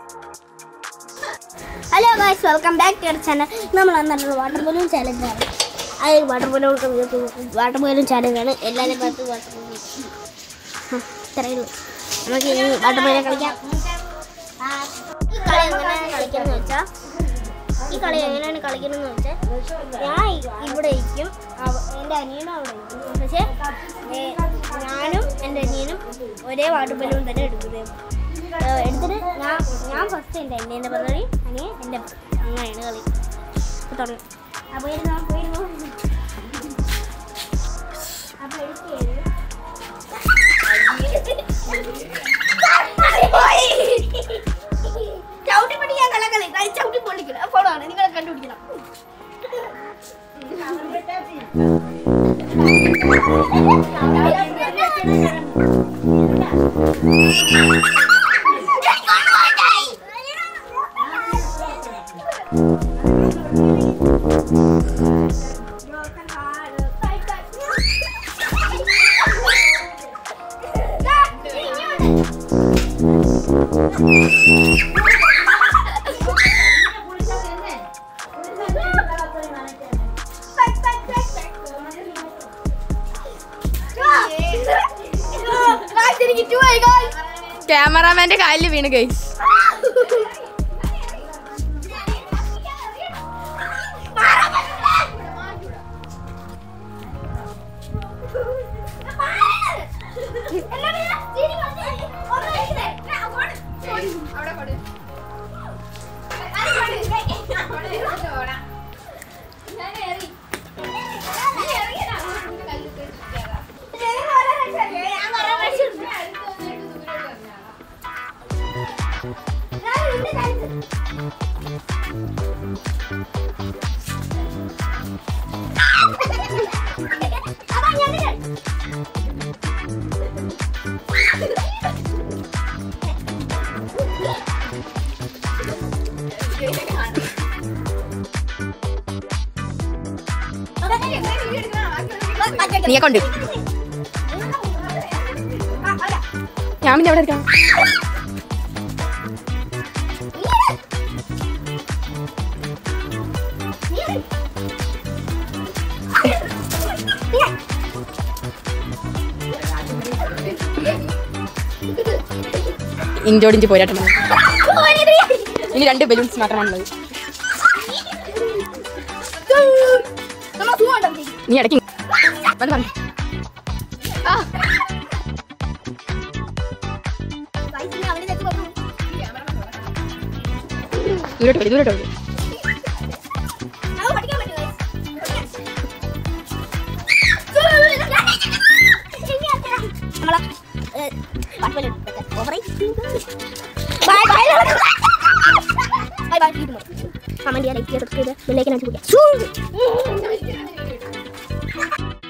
hello guys welcome back to channel നമ്മൾ അന്നത്തെ water balloon challenge ആണ് അത് water balloon water balloon challenge ആണ് എല്ലാവരും പത്ത് വാട്ടർ ബലൂൺ ഇത്രയേ ഉള്ളൂ നമുക്ക് ഈ വാട്ടർ ബലൂൺ കളിക്കാം ഈ കളി എങ്ങനെയാണ് കളിക്കുന്നത് വെച്ചാൽ ഈ കളി എങ്ങനെയാണ് കളിക്കുന്നതെന്ന് വെച്ചാൽ ഞാൻ ഇവിടെ ഇരിക്കും അവ- എൻ്റെ അനിയനും അവിടെ ഇരിക്കും പക്ഷേ ഏ, ഞാനും എൻ്റെ അനിയനും ഒരേ വാട്ടർ ബലൂൺ തന്നെ എടുക്കുന്നത് ഏ, എടുത്തിട്ട് ഞാൻ ഞാൻ ഫസ്റ്റ് എൻ്റെ അനിയൻ്റെ പദ്ധതി അനിയൻ എൻ്റെ അങ്ങനെയാണ് കളി അപ്പോൾ തുടങ്ങി അപ്പോൾ ഇരുന്നോ പോയിരുന്നു അപ്പോൾ എടുക്കുകയാണ് ചവിട്ടി പിടിക്കാൻ കളകളെ ചവിട്ടി പൊളിക്കണം അപ്പോൾ ആണ് നിങ്ങളെ കണ്ടുപിടിക്കണം ക്യാമറാമാന്റെ കാലിൽ വീണ് ഗൈസ് നീയെ കൊണ്ട് ഞാൻ പിന്നെ എവിടെ എടുക്കാം ഇഞ്ചോടിഞ്ച് പോരാട്ടം ഇനി രണ്ട് ബലൂൺസ് മാത്രമാണുള്ളത് നീ ഇടയ്ക്ക് വന്ന് പറഞ്ഞു ദൂരോട്ട് പോയി ദൂരോട്ട് പോയി കമന്റ് ചെയ്യാൻ ലൈക്ക് ചെയ്ത് സബ്സ്ക്രൈബ് ബെല്ലൈക്കൻ അടിച്ച്